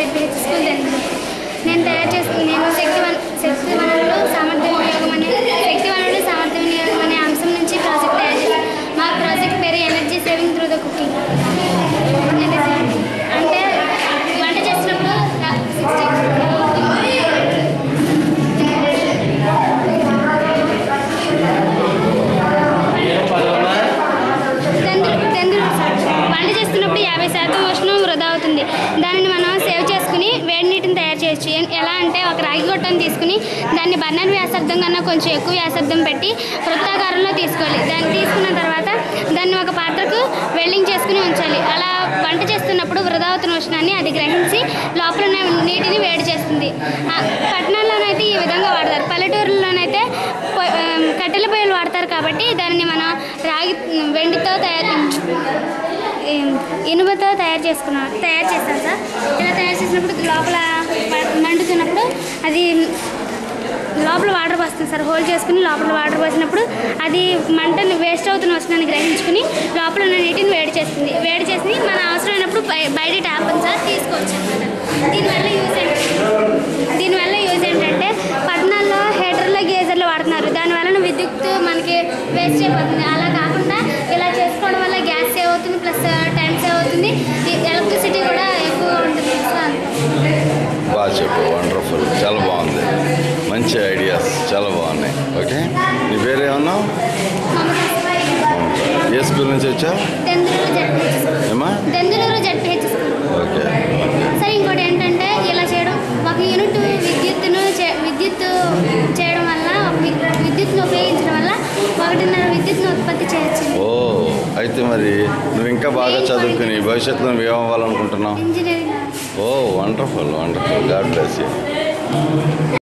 ZPH school Denduluru నేను తయారు చేసిన నేను శక్తి వన శక్తి వనరులు సామర్థ్య వినియోగం అనే శక్తి వనరులు సామర్థ్య వినియోగం అనే అంశం నుంచి ప్రాజెక్ట్ తయారు చేశాను మా ప్రాజెక్ట్ పేరు energy saving through the cooking అంటే వంట చేసినప్పుడు తెందులు తెందులు వంట చేస్తున్నప్పుడు యాభై శాతం ఉష్ణం వృధా అవుతుంది దానిని మనం సేవ్ చేసుకుని వేడి నీటిని తయారు చేయొచ్చు ఎ- ఎలా అంటే ఒక రాగి గొట్టను తీసుకుని దాన్ని బర్నర్ వ్యాసార్థం కన్నా కొంచెం ఎక్కువ వ్యాసార్థం పెట్టి వృత్తాకారంలో తీసుకోవాలి దాన్ని తీసుకున్న తర్వాత దాన్ని ఒక పాత్రకు వెల్డింగ్ చేసుకుని ఉంచాలి అలా వంట చేస్తున్నప్పుడు వృధా అవుతున్న ఉష్ణాన్ని అది గ్రహించి లోపల ఉన్న నీటిని వేడి చేస్తుంది ఆ, పట్టణాల్లోనైతే ఈ విధంగా వాడతారు పల్లెటూరులోనైతే పొ- ఆ, కట్టెల పొయ్యిలు వాడతారు కాబట్టి దానిని మనం రాగి వెండితో తయారు ఏం, ఇనుముతో తయారు చేసుకున్నాం తయారు చేస్తాం సార్ ఇలా తయారు చేసినప్పుడు లోపల ప- మండుతున్నప్పుడు అది లోపల వాటర్ పోస్తుంది సార్ హోల్ చేసుకుని లోపల వాటర్ పోసినప్పుడు అది మంటని వేస్ట్ అవుతున్న వస్తున్నాన్ని గ్రహించుకుని లోపల ఉన్న నీటిని వేడి చేస్తుంది వేడి చేసి మన అవసరమైనప్పుడు బయ- బయట ట్యాప్ ఉంది సార్ తీసుకోవచ్చు అనమాట దీనివల్ల యూజ్ ఏంటంటే దీనివల్ల యూజ్ ఏంటంటే పట్టణాల్లో హీటర్లు గేజర్లు వాడుతున్నారు దాని వలన విద్యుత్ మనకి వేస్ట్ అయిపోతుంది అలా కాకుండా ఇలా చేసుకోవడం వల్ల గ్యాస్ సేవ్ అవుతుంది ప్లస్ టైం సేవ్ అవుతుంది ఎలక్ట్రిసిటీ కూడా ఎక్కువ ఉంటుంది సో అందుకే. బాగా చెప్పు వండర్ఫుల్ చాలా బాగుంది మంచి ఐడియాస్ చాలా బాగున్నాయి ఓకే నీ పేరేమన్నావు ఏ స్కూల్ నుంచి వచ్చావు దెందులూరు జడ్పీహెచ్ స్కూల్ ఏమా దెందులూరు జడ్పీహెచ్ స్కూల్ ఓకే సరే ఇంకోటి ఏంటంటే ఇలా చేయడం ఒక యూనిట్ విద్యుత్తును చే- విద్యుత్ చేయడం వల్ల ఒక వి- విద్యుత్తును ఉపయోగించడం వల్ల ఒకటిన్నర విద్యుత్తును ఉత్పత్తి చేయొచ్చు ఓ అయితే మరి నువ్వు ఇంకా బాగా చదువుకుని భవిష్యత్తులో నువ్వు ఏమవ్వాలనుకుంటున్నావు engineering oh wonderful wonderful god bless you